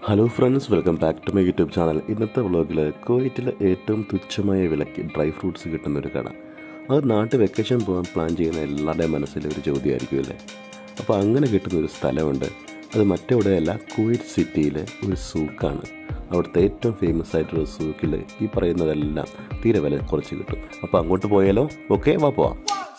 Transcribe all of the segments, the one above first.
hello friends welcome back to my YouTube channel ഇന്നത്തെ വ്ളോഗിൽ കുവൈറ്റിലെ ഏറ്റവും തുച്ഛമായ വിലയ്ക്ക് ഡ്രൈ ഫ്രൂട്ട്സ് കിട്ടുന്ന ഒരു കട അത് നാട്ടിൽ വെക്കേഷൻ പോകാൻ പ്ലാൻ ചെയ്യുന്ന എല്ലാവരുടെയും മനസ്സിൽ ഒരു ചോദ്യമായിരിക്കുമല്ലേ അപ്പോൾ അങ്ങനെ കിട്ടുന്ന ഒരു സ്ഥലമുണ്ട് അത് മറ്റെവിടെയല്ല കുവൈറ്റ് സിറ്റിയിലെ ഒരു സൂക്കാണ് അവിടുത്തെ ഏറ്റവും ഫേമസ് ആയിട്ടുള്ള സൂക്കിൽ ഈ പറയുന്നതെല്ലാം തീരെ വില കുറച്ച് കിട്ടും അപ്പോൾ അങ്ങോട്ട് പോയാലോ ഓക്കെ വാ പോവാം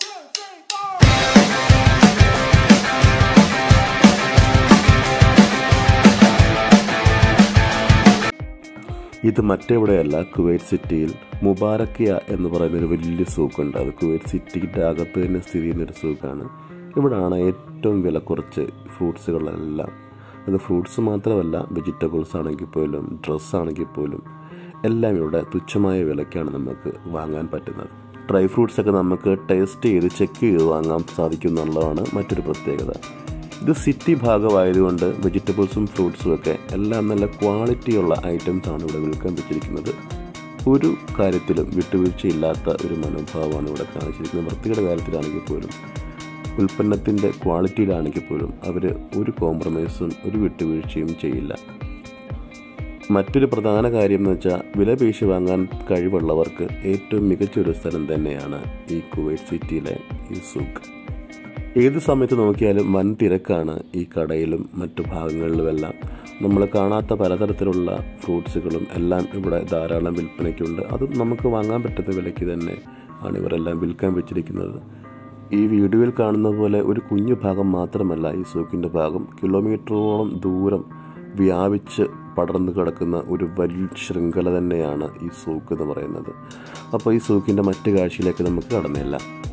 ഇത് മറ്റെവിടെയല്ല കുവൈറ്റ് സിറ്റിയിൽ മുബാറക്കിയ എന്ന് പറയുന്ന ഒരു വലിയ സൂക്കുണ്ട് അത് കുവൈറ്റ് സിറ്റിയുടെ അകത്ത് തന്നെ സ്ഥിതി ചെയ്യുന്ന ഒരു സൂക്കാണ് ഇവിടാണ് ഏറ്റവും വില കുറച്ച് ഫ്രൂട്ട്സുകളെല്ലാം അത് ഫ്രൂട്ട്സ് മാത്രമല്ല വെജിറ്റബിൾസ് ആണെങ്കിൽ പോലും ഡ്രസ്സ് ആണെങ്കിൽ പോലും എല്ലാം ഇവിടെ തുച്ഛമായ വിലയ്ക്കാണ് നമുക്ക് വാങ്ങാൻ പറ്റുന്നത് ഡ്രൈ ഫ്രൂട്ട്സ് ഒക്കെ നമുക്ക് ടേസ്റ്റ് ചെയ്ത് ചെക്ക് ചെയ്ത് വാങ്ങാൻ സാധിക്കും എന്നുള്ളതാണ് മറ്റൊരു പ്രത്യേകത ഇത് സിറ്റി ഭാഗമായതുകൊണ്ട് വെജിറ്റബിൾസും ഫ്രൂട്ട്സും ഒക്കെ എല്ലാം നല്ല ക്വാളിറ്റിയുള്ള ഐറ്റംസ് ആണ് ഇവിടെ വിൽക്കാൻ വെച്ചിരിക്കുന്നത് ഒരു കാര്യത്തിലും വിട്ടുവീഴ്ചയില്ലാത്ത ഒരു മനോഭാവമാണ് ഇവിടെ കാണിച്ചിരിക്കുന്നത് വൃത്തിയുടെ കാര്യത്തിലാണെങ്കിൽ പോലും ഉൽപ്പന്നത്തിൻ്റെ ക്വാളിറ്റിയിലാണെങ്കിൽ പോലും അവർ ഒരു കോംപ്രമൈസും ഒരു വിട്ടുവീഴ്ചയും ചെയ്യില്ല മറ്റൊരു പ്രധാന കാര്യം എന്ന് വെച്ചാൽ വില പേശി വാങ്ങാൻ കഴിവുള്ളവർക്ക് ഏറ്റവും മികച്ചൊരു സ്ഥലം തന്നെയാണ് ഈ കുവൈറ്റ് സിറ്റിയിലെ ഈ സൂക്ക് ഏത് സമയത്ത് നോക്കിയാലും വൻ തിരക്കാണ് ഈ കടയിലും മറ്റു ഭാഗങ്ങളിലുമെല്ലാം നമ്മൾ കാണാത്ത പലതരത്തിലുള്ള ഫ്രൂട്ട്സുകളും എല്ലാം ഇവിടെ ധാരാളം വിൽപ്പനയ്ക്കുണ്ട് അതും നമുക്ക് വാങ്ങാൻ പറ്റുന്ന വിലയ്ക്ക് തന്നെ ആണ് ഇവരെല്ലാം വിൽക്കാൻ വെച്ചിരിക്കുന്നത് ഈ വീഡിയോയിൽ കാണുന്ന പോലെ ഒരു കുഞ്ഞു ഭാഗം മാത്രമല്ല ഈ സൂക്കിൻ്റെ ഭാഗം കിലോമീറ്ററോളം ദൂരം വ്യാപിച്ച് പടർന്നു കിടക്കുന്ന ഒരു വലിയ ശൃംഖല തന്നെയാണ് ഈ സൂക്ക് എന്ന് പറയുന്നത് അപ്പോൾ ഈ സൂക്കിൻ്റെ മറ്റു കാഴ്ചയിലേക്ക് നമുക്ക് കടന്നില്ല